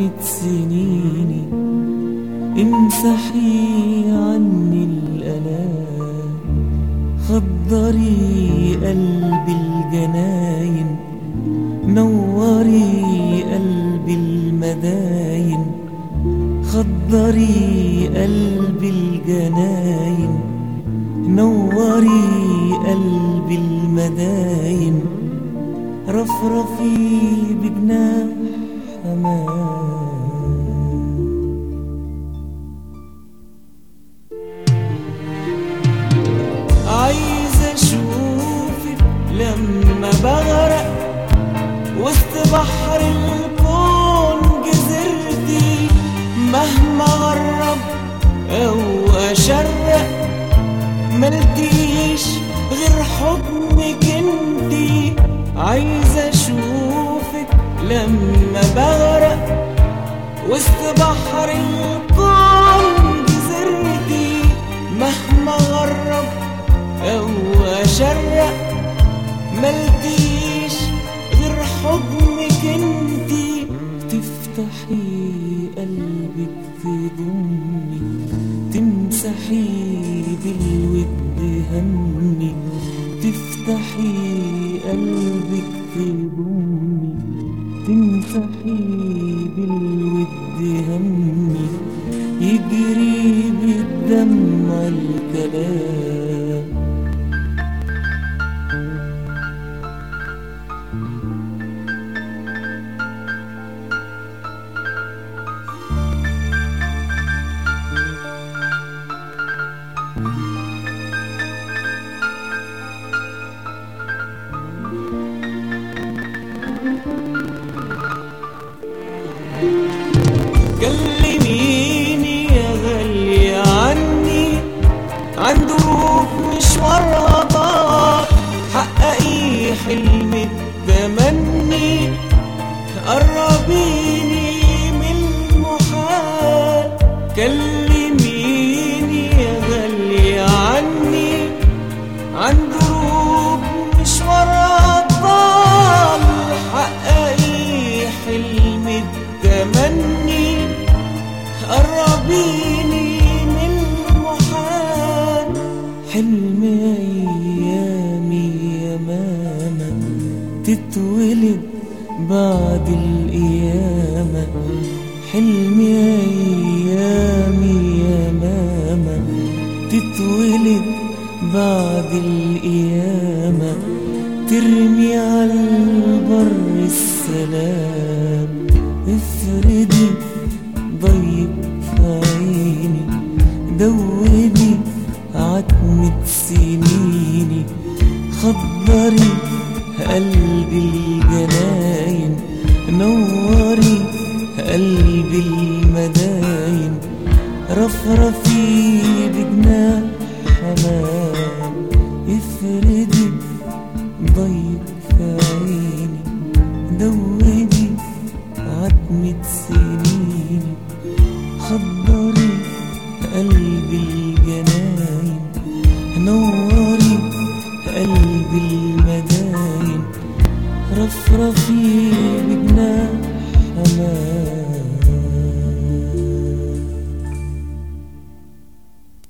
عتمة سنيني امسحي عني الألام خضري قلبي الجناين نوري قلبي المداين خضري قلبي الجناين نوري قلبي المداين رفرفي بجناح حمام عايز اشوفك لما بغرق وسط بحر الكون جزرتي مهما غرب او اشرق ملتيش غير حضنك انتي عايز اشوفك لما بغرق وسط بحر الكون جزرتي مهما غرب او اشرق ملتيش غير حضنك انتي تفتحي قلبك تضمي تمسحي بالود همي تفتحي قلبك تضمي تمسحي بالود همي يجري بالدمع الكلام كلميني يا غالية عني عن ظروف مشوار طار حققي حلم التمني قربيني من المحال كلميني يا غالية عني عن ظروف مشوار طال حققي حلم التمني قربيني من المحال حلم أيامي يا ماما تتولد بعد القيامة حلم أيامي يا ماما تتولد بعد القيامة ترمي على البر السلام افردي ضيق في عيني دوبي عتمة سنيني خضري قلبي الجناين نوري قلبي المداين رفرفي بجناح حمام افردي ضيق في عيني دوبي عتمة سنيني خضري قلبي الجناين نوري قلبي المداين رفرفي بجناح حمام